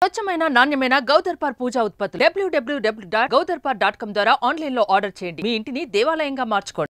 స్వచ్ఛమైన నాణ్యమైన గౌదర్పార్ పూజా ఉత్పత్తులు W W W dot Gaudarpar dot com ద్వారా ఆన్లైన్ లో ఆర్డర్ చేయండి మీ ఇంటిని దేవాలయంగా మార్చుకోండి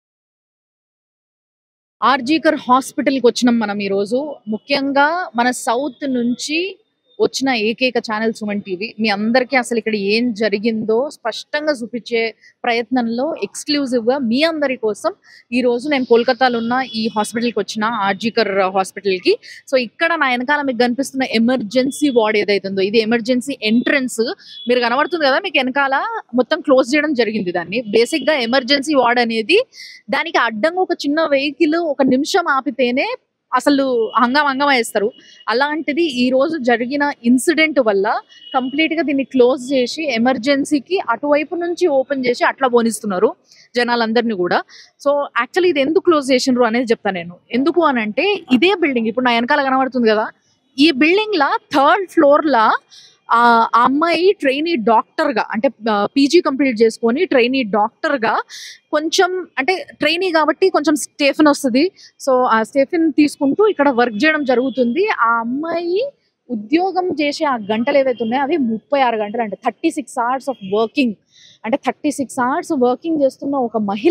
ఆర్జీకర్ హాస్పిటల్కి వచ్చినాం మనం ఈరోజు ముఖ్యంగా మన సౌత్ నుంచి వచ్చిన ఏకైక ఛానల్ సుమన్ టీవీ మీ అందరికీ అసలు ఇక్కడ ఏం జరిగిందో స్పష్టంగా చూపించే ప్రయత్నంలో ఎక్స్క్లూజివ్ గా మీ అందరి కోసం ఈ రోజు నేను కోల్కతాలో ఉన్న ఈ హాస్పిటల్కి వచ్చిన ఆర్జీకర్ హాస్పిటల్ కి సో ఇక్కడ నా వెనకాల మీకు కనిపిస్తున్న ఎమర్జెన్సీ వార్డ్ ఏదైతుందో ఇది ఎమర్జెన్సీ ఎంట్రన్స్ మీరు కనబడుతుంది కదా మీకు వెనకాల మొత్తం క్లోజ్ చేయడం జరిగింది దాన్ని బేసిక్ గా ఎమర్జెన్సీ వార్డ్ అనేది దానికి అడ్డంగా ఒక చిన్న వెహికల్ ఒక నిమిషం ఆపితేనే అసలు హంగం హంగమ వేస్తారు అలాంటిది ఈ రోజు జరిగిన ఇన్సిడెంట్ వల్ల కంప్లీట్ గా దీన్ని క్లోజ్ చేసి ఎమర్జెన్సీకి అటువైపు నుంచి ఓపెన్ చేసి అట్లా పోనిస్తున్నారు జనాలందరినీ కూడా సో యాక్చువల్లీ ఇది ఎందుకు క్లోజ్ చేసిండ్రు అనేది చెప్తాను నేను ఎందుకు అని అంటే ఇదే బిల్డింగ్ ఇప్పుడు నా వెనకాల కనబడుతుంది కదా ఈ బిల్డింగ్ లా థర్డ్ ఫ్లోర్ లా ఆ ఆ అమ్మాయి ట్రైనీ డాక్టర్ గా అంటే పీజీ కంప్లీట్ చేసుకొని ట్రైనీ డాక్టర్ గా కొంచెం అంటే ట్రైనీ కాబట్టి కొంచెం స్టేఫిన్ వస్తుంది సో ఆ స్టేఫిన్ తీసుకుంటూ ఇక్కడ వర్క్ చేయడం జరుగుతుంది ఆ అమ్మాయి ఉద్యోగం చేసే ఆ గంటలు ఏవైతే ఉన్నాయో అవి ముప్పై ఆరు గంటలు అంటే thirty six hours of working అంటే థర్టీ సిక్స్ అవర్స్ వర్కింగ్ చేస్తున్న ఒక మహిళ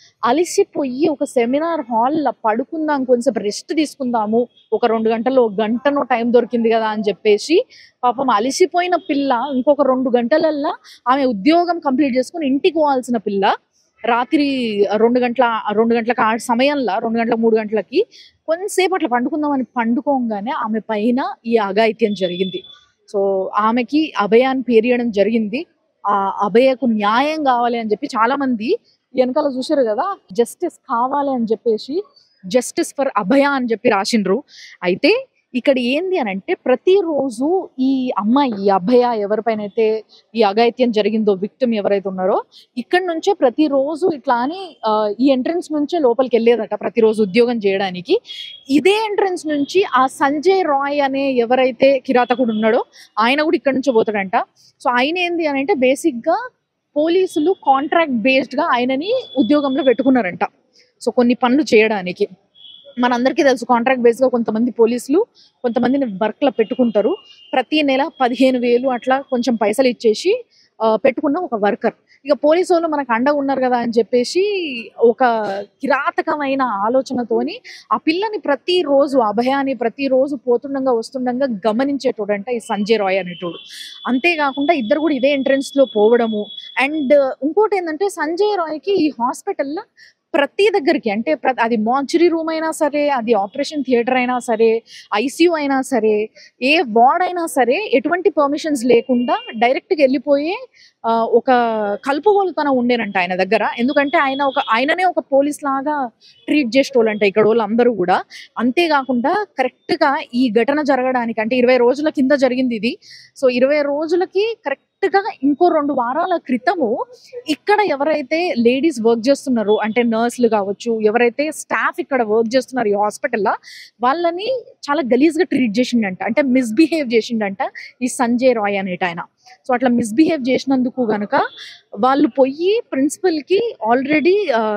అలసిపోయి ఒక సెమినార్ హాల్లో పడుకుందాం కొంచెం రెస్ట్ తీసుకుందాము ఒక రెండు గంటలు ఒక గంటనో టైం దొరికింది కదా అని చెప్పేసి పాపం అలసిపోయిన పిల్ల ఇంకొక రెండు గంటలల్లా ఆమె ఉద్యోగం కంప్లీట్ చేసుకుని ఇంటికి పోవాల్సిన పిల్ల రాత్రి రెండు గంటల రెండు గంటలకు ఆ సమయంలో రెండు గంటల మూడు గంటలకి కొంతసేపు అట్లా పండుకుందామని పండుకోగానే ఆమె పైన ఈ అఘాయిత్యం జరిగింది సో ఆమెకి అభయాన్ని పేరియడం జరిగింది ఆ అభయకు న్యాయం కావాలి అని చెప్పి చాలా మంది వెనకాల చూసారు కదా జస్టిస్ కావాలి అని చెప్పేసి జస్టిస్ ఫర్ అభయ అని చెప్పి రాసిండ్రు అయితే ఇక్కడ ఏంది అని అంటే ప్రతిరోజు ఈ అమ్మాయి ఈ అభయ ఎవరిపైన అయితే ఈ అఘాయిత్యం జరిగిందో విక్టిమ్ ఎవరైతే ఉన్నారో ఇక్కడ నుంచే ప్రతిరోజు ఇట్లా అని ఆ, ఈ ఎంట్రన్స్ నుంచే లోపలికి వెళ్ళేదట ప్రతిరోజు ఉద్యోగం చేయడానికి ఇదే ఎంట్రన్స్ నుంచి ఆ సంజయ్ రాయ్ అనే ఎవరైతే కిరాతకుడు ఉన్నాడో ఆయన కూడా ఇక్కడ నుంచి పోతాడంట సో ఆయన ఏంది అని అంటే బేసిక్ గా పోలీసులు కాంట్రాక్ట్ బేస్డ్ గా ఆయనని ఉద్యోగంలో పెట్టుకున్నారంట సో కొన్ని పనులు చేయడానికి మనందరికీ తెలుసు కాంట్రాక్ట్ బేస్ గా కొంతమంది పోలీసులు కొంతమందిని వర్క్ లో పెట్టుకుంటారు ప్రతి నెల పదిహేను వేలు అట్లా కొంచెం పైసలు ఇచ్చేసి ఆ, పెట్టుకున్న ఒక వర్కర్ ఇక పోలీసు వాళ్ళు మనకు అండగా ఉన్నారు కదా అని చెప్పేసి ఒక కిరాతకమైన ఆలోచనతోని ఆ పిల్లని ప్రతిరోజు అభయాన్ని ప్రతిరోజు పోతుండగా వస్తుండగా గమనించేటోడంట ఈ సంజయ్ రాయ్ అనేటోడు అంతేకాకుండా ఇద్దరు కూడా ఇదే ఎంట్రన్స్ లో పోవడము అండ్ ఇంకోటి ఏంటంటే సంజయ్ రాయ్కి ఈ హాస్పిటల్లో ప్రతి దగ్గరికి అంటే ప్ర- అది మాంచురీ రూమ్ అయినా సరే అది ఆపరేషన్ థియేటర్ అయినా సరే ఐసీయూ అయినా సరే ఏ వార్డ్ అయినా సరే ఎటువంటి పర్మిషన్స్ లేకుండా డైరెక్ట్గా వెళ్ళిపోయి ఆ, ఒక కలుపుగోలుతనం ఉండేనంట ఆయన దగ్గర ఎందుకంటే ఆయన ఒక ఆయననే ఒక పోలీస్ లాగా ట్రీట్ చేసేటోళ్ళంట ఇక్కడ వాళ్ళు అందరూ కూడా అంతేకాకుండా కరెక్ట్ గా ఈ ఘటన జరగడానికి అంటే ఇరవై రోజుల కింద జరిగింది ఇది సో ఇరవై రోజులకి కరెక్ట్ గా ఇంకో రెండు వారాల క్రితము ఇక్కడ ఎవరైతే లేడీస్ వర్క్ చేస్తున్నారో అంటే నర్సులు కావచ్చు ఎవరైతే స్టాఫ్ ఇక్కడ వర్క్ చేస్తున్నారు ఈ హాస్పిటల్లో వాళ్ళని చాలా గలీజ్ గా ట్రీట్ చేసిండంట అంటే మిస్బిహేవ్ చేసిండంట ఈ సంజయ్ రాయ్ అనేట ఆయన సో అట్లా మిస్బిహేవ్ చేసినందుకు గనుక వాళ్ళు పోయి ప్రిన్సిపల్ కి ఆల్రెడీ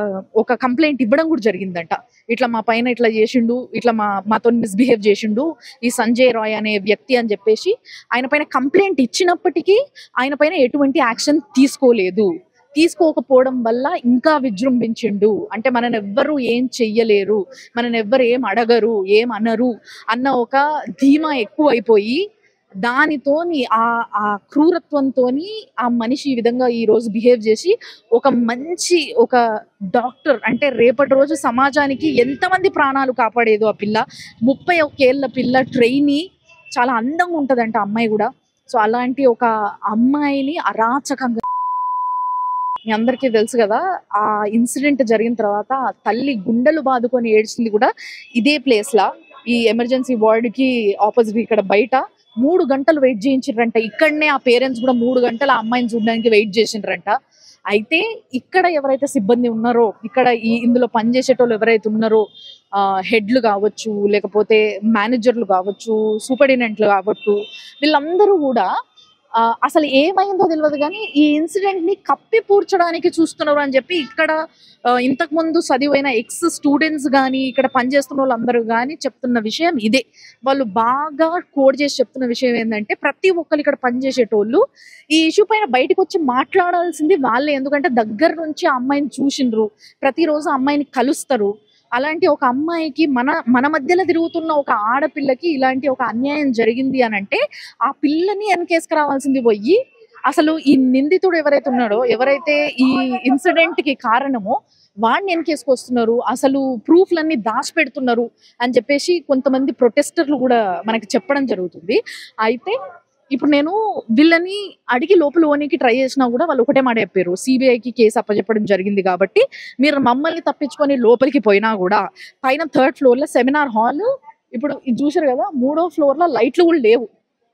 ఒక కంప్లైంట్ ఇవ్వడం కూడా జరిగిందంట ఇట్లా మా పైన ఇట్లా చేసిండు ఇట్లా మా మాతో మిస్బిహేవ్ చేసిండు ఈ సంజయ్ రాయ్ అనే వ్యక్తి అని చెప్పేసి ఆయన పైన కంప్లైంట్ ఇచ్చినప్పటికీ ఆయన పైన ఎటువంటి యాక్షన్ తీసుకోలేదు తీసుకోకపోవడం వల్ల ఇంకా విజృంభించిండు అంటే మనని ఎవ్వరు ఏం చెయ్యలేరు మనని ఎవ్వరు ఏం అడగరు ఏం అనరు అన్న ఒక ధీమా ఎక్కువ అయిపోయి దానితోని ఆ ఆ క్రూరత్వంతోని ఆ మనిషి ఈ విధంగా ఈ రోజు బిహేవ్ చేసి ఒక మంచి ఒక డాక్టర్ అంటే రేపటి రోజు సమాజానికి ఎంతమంది ప్రాణాలు కాపాడేదో ఆ పిల్ల ముప్పై ఒకేళ్ల పిల్ల ట్రైనీ చాలా అందంగా ఉంటదంట ఆ అమ్మాయి కూడా సో అలాంటి ఒక అమ్మాయిని అరాచకంగా మీ అందరికీ తెలుసు కదా ఆ ఇన్సిడెంట్ జరిగిన తర్వాత ఆ తల్లి గుండెలు బాదుకొని ఏడ్చింది కూడా ఇదే ప్లేస్ లా ఈ ఎమర్జెన్సీ వార్డ్ కి ఆపోజిట్ ఇక్కడ బయట మూడు గంటలు వెయిట్ చేయించారంట ఇక్కడనే ఆ పేరెంట్స్ కూడా మూడు గంటలు ఆ అమ్మాయిని చూడడానికి వెయిట్ చేసిండ్రంట అయితే ఇక్కడ ఎవరైతే సిబ్బంది ఉన్నారో ఇక్కడ ఈ ఇందులో పనిచేసేటోళ్ళు ఎవరైతే ఉన్నారో హెడ్లు కావచ్చు లేకపోతే మేనేజర్లు కావచ్చు సూపరింటెండెంట్లు కావచ్చు వీళ్ళందరూ కూడా ఆ, అసలు ఏమైందో తెలియదు కానీ ఈ ఇన్సిడెంట్ ని కప్పి పూడ్చడానికి చూస్తున్నారు అని చెప్పి ఇక్కడ ఆ, ఇంతకు ముందు చదివైన ఎక్స్ స్టూడెంట్స్ కానీ ఇక్కడ పనిచేస్తున్న వాళ్ళందరూ కానీ చెప్తున్న విషయం ఇదే వాళ్ళు బాగా కోడ్ చేసి చెప్తున్న విషయం ఏంటంటే ప్రతి ఒక్కరు ఇక్కడ పనిచేసేటోళ్ళు ఈ ఇష్యూ పైన బయటకు వచ్చి మాట్లాడాల్సింది వాళ్ళే ఎందుకంటే దగ్గర నుంచి ఆ అమ్మాయిని చూసిండ్రు ప్రతిరోజు ఆ అమ్మాయిని కలుస్తారు అలాంటి ఒక అమ్మాయికి మన మన మధ్యలో తిరుగుతున్న ఒక ఆడపిల్లకి ఇలాంటి ఒక అన్యాయం జరిగింది అని అంటే ఆ పిల్లని వెనకేసుకురావాల్సింది పోయి అసలు ఈ నిందితుడు ఎవరైతే ఉన్నాడో ఎవరైతే ఈ ఇన్సిడెంట్ కి కారణమో వాడిని వెనకేసుకొస్తున్నారు అసలు ప్రూఫ్లన్నీ దాచిపెడుతున్నారు అని చెప్పేసి కొంతమంది ప్రొటెస్టర్లు కూడా మనకి చెప్పడం జరుగుతుంది అయితే ఇప్పుడు నేను వీళ్ళని అడిగి లోపల ఓనికి ట్రై చేసినా కూడా వాళ్ళు ఒకటే మాట చెప్పారు సిబిఐకి కేసు అప్పచెప్పడం జరిగింది కాబట్టి మీరు మమ్మల్ని తప్పించుకొని లోపలికి పోయినా కూడా పైన థర్డ్ ఫ్లోర్ లో సెమినార్ హాల్ ఇప్పుడు ఇది చూసారు కదా మూడో ఫ్లోర్ లో లైట్లు కూడా లేవు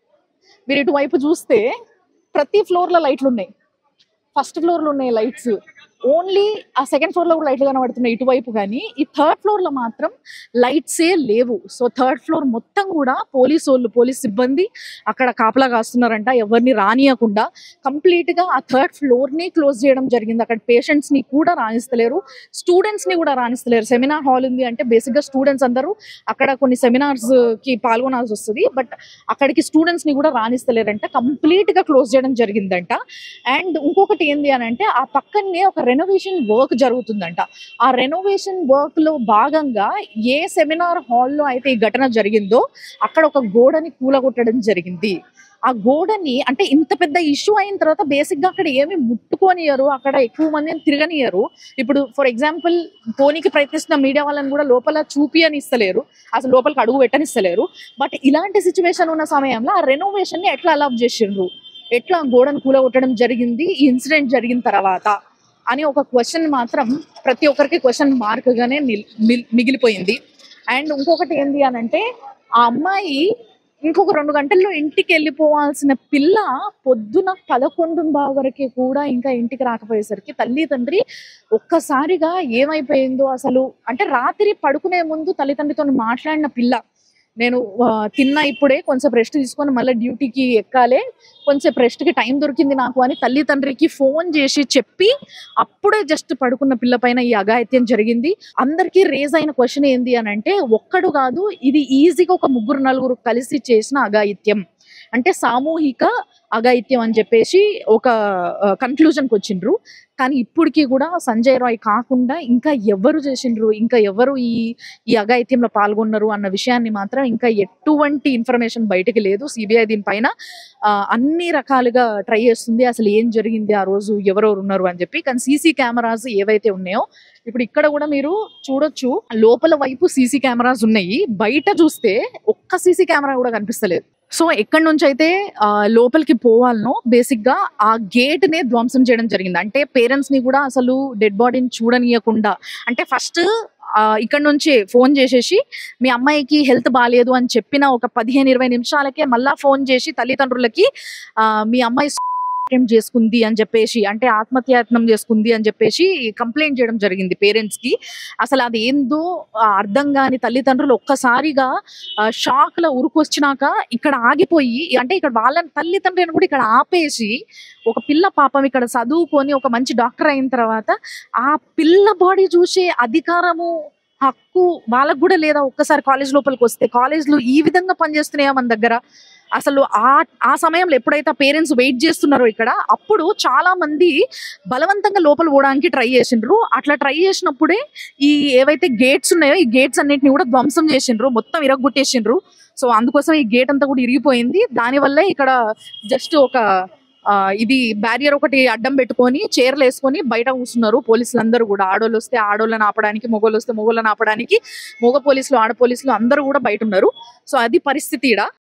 మీరు ఇటువైపు చూస్తే ప్రతి ఫ్లోర్ లో లైట్లు ఉన్నాయి ఫస్ట్ ఫ్లోర్ లో ఉన్నాయి లైట్స్ ఓన్లీ ఆ సెకండ్ ఫ్లోర్ లో కూడా లైట్లు కనబడుతున్నాయి ఇటువైపు కానీ ఈ థర్డ్ ఫ్లోర్ లో మాత్రం లైట్సే లేవు సో థర్డ్ ఫ్లోర్ మొత్తం కూడా పోలీస్ వాళ్ళు పోలీస్ సిబ్బంది అక్కడ కాపలా కాస్తున్నారంట ఎవరిని రానియకుండా కంప్లీట్ గా ఆ థర్డ్ ఫ్లోర్ ని క్లోజ్ చేయడం జరిగింది అక్కడ పేషెంట్స్ ని కూడా రాణిస్తలేరు స్టూడెంట్స్ ని కూడా రాణిస్తలేరు సెమినార్ హాల్ ఉంది అంటే బేసిక్ గా స్టూడెంట్స్ అందరూ అక్కడ కొన్ని సెమినార్స్ కి పాల్గొనాల్సి వస్తుంది బట్ అక్కడికి స్టూడెంట్స్ ని కూడా రాణిస్తలేరంట కంప్లీట్ గా క్లోజ్ చేయడం జరిగిందంట అండ్ ఇంకొకటి ఏంది అని అంటే ఆ పక్కనే ఒక రెనోవేషన్ వర్క్ జరుగుతుందంట ఆ రెనోవేషన్ వర్క్ లో భాగంగా ఏ సెమినార్ హాల్లో అయితే ఈ ఘటన జరిగిందో అక్కడ ఒక గోడని కూలగొట్టడం జరిగింది ఆ గోడని అంటే ఇంత పెద్ద ఇష్యూ అయిన తర్వాత బేసిక్ గా అక్కడ ఏమి ముట్టుకోనియరు అక్కడ ఎక్కువ మందిని తిరగనియరు ఇప్పుడు ఫర్ ఎగ్జాంపుల్ పోనీకి ప్రయత్నిస్తున్న మీడియా వాళ్ళని కూడా లోపల చూపి అని ఇస్తలేరు అసలు లోపలికి అడుగు పెట్టనిస్తలేరు బట్ ఇలాంటి సిచ్యువేషన్ ఉన్న సమయంలో ఆ రెనోవేషన్ ని ఎట్లా అలౌ చేసిండ్రు ఎట్లా గోడను కూలగొట్టడం జరిగింది ఈ ఇన్సిడెంట్ జరిగిన తర్వాత అని ఒక క్వశ్చన్ మాత్రం ప్రతి ఒక్కరికి క్వశ్చన్ మార్క్ గానే నిల్- మిల్- మిగిలిపోయింది అండ్ ఇంకొకటి ఏంది అని అంటే ఆ అమ్మాయి ఇంకొక రెండు గంటల్లో ఇంటికి వెళ్ళిపోవాల్సిన పిల్ల పొద్దున పదకొండు వరకు కూడా ఇంకా ఇంటికి రాకపోయేసరికి తల్లి తండ్రి ఒక్కసారిగా ఏమైపోయిందో అసలు అంటే రాత్రి పడుకునే ముందు తల్లిదండ్రితో మాట్లాడిన పిల్ల నేను ఆ, తిన్నా ఇప్పుడే కొంచెం రెస్ట్ తీసుకొని మళ్ళీ డ్యూటీకి ఎక్కాలే కొంచెం rest కి టైం దొరికింది నాకు అని తల్లి తండ్రికి ఫోన్ చేసి చెప్పి అప్పుడే జస్ట్ పడుకున్న పిల్ల పైన ఈ అఘాయిత్యం జరిగింది అందరికీ రేజ్ అయిన క్వశ్చన్ ఏంది అని అంటే ఒక్కడు కాదు ఇది ఈజీగా ఒక ముగ్గురు నలుగురు కలిసి చేసిన అఘాయిత్యం అంటే సామూహిక అఘాయిత్యం అని చెప్పేసి ఒక కన్క్లూజన్కి వచ్చిండ్రు కానీ ఇప్పటికీ కూడా సంజయ్ రాయ్ కాకుండా ఇంకా ఎవరు చేసిండ్రు ఇంకా ఎవరు ఈ ఈ అఘాయిత్యంలో పాల్గొన్నారు అన్న విషయాన్ని మాత్రం ఇంకా ఎటువంటి ఇన్ఫర్మేషన్ బయటకు లేదు సిబిఐ దీనిపైన ఆ, అన్ని రకాలుగా ట్రై చేస్తుంది అసలు ఏం జరిగింది ఆ రోజు ఎవరెవరు ఉన్నారు అని చెప్పి కానీ సీసీ కెమెరాస్ ఏవైతే ఉన్నాయో ఇప్పుడు ఇక్కడ కూడా మీరు చూడొచ్చు లోపల వైపు సీసీ కెమెరాస్ ఉన్నాయి బయట చూస్తే ఒక్క సీసీ కెమెరా కూడా కనిపిస్తలేదు సో ఎక్కడి నుంచి అయితే ఆ, లోపలికి పోవాలనో బేసిక్ గా ఆ గేట్ నే ధ్వంసం చేయడం జరిగింది అంటే పేరెంట్స్ ని కూడా అసలు డెడ్ బాడీని చూడనీయకుండా అంటే ఫస్ట్ ఇక్కడ నుంచి ఫోన్ చేసేసి మీ అమ్మాయికి హెల్త్ బాగాలేదు అని చెప్పిన ఒక పదిహేను ఇరవై నిమిషాలకే మళ్ళా ఫోన్ చేసి తల్లిదండ్రులకి ఆ, మీ అమ్మాయి attempt చేసుకుంది అని చెప్పేసి అంటే ఆత్మహత్యాయత్నం చేసుకుంది అని చెప్పేసి కంప్లైంట్ చేయడం జరిగింది పేరెంట్స్ కి అసలు అది ఏందో ఆ, అర్థం కాని తల్లిదండ్రులు ఒక్కసారిగా షాక్ లో ఉరుకొచ్చినాక ఇక్కడ ఆగిపోయి అంటే ఇక్కడ వాళ్ళ తల్లిదండ్రులను కూడా ఇక్కడ ఆపేసి ఒక పిల్ల పాపం ఇక్కడ చదువుకొని ఒక మంచి డాక్టర్ అయిన తర్వాత ఆ పిల్ల బాడీ చూసే అధికారము హక్కు వాళ్ళకు కూడా లేదా ఒక్కసారి కాలేజ్ లోపలికి వస్తే కాలేజ్లు ఈ విధంగా పనిచేస్తున్నాయా మన దగ్గర అసలు ఆ ఆ సమయంలో ఎప్పుడైతే పేరెంట్స్ వెయిట్ చేస్తున్నారో ఇక్కడ అప్పుడు చాలా మంది బలవంతంగా లోపల పోవడానికి ట్రై చేసిండ్రు అట్లా ట్రై చేసినప్పుడే ఈ ఏవైతే గేట్స్ ఉన్నాయో ఈ గేట్స్ అన్నిటిని కూడా ధ్వంసం చేసిండ్రు మొత్తం ఇరగొట్టేసిండ్రు సో అందుకోసం ఈ గేట్ అంతా కూడా ఇరిగిపోయింది దానివల్లే ఇక్కడ జస్ట్ ఒక ఆ, ఇది బ్యారియర్ ఒకటి అడ్డం పెట్టుకొని చైర్లు వేసుకొని బయట కూర్చున్నారు పోలీసులు అందరూ కూడా ఆడోళ్ళు వస్తే ఆడోళ్ళని ఆపడానికి మొగోళ్ళు వస్తే మొగోళ్ళని ఆపడానికి మగ పోలీసులు ఆడ పోలీసులు అందరూ కూడా బయట ఉన్నారు సో అది పరిస్థితి ఈడ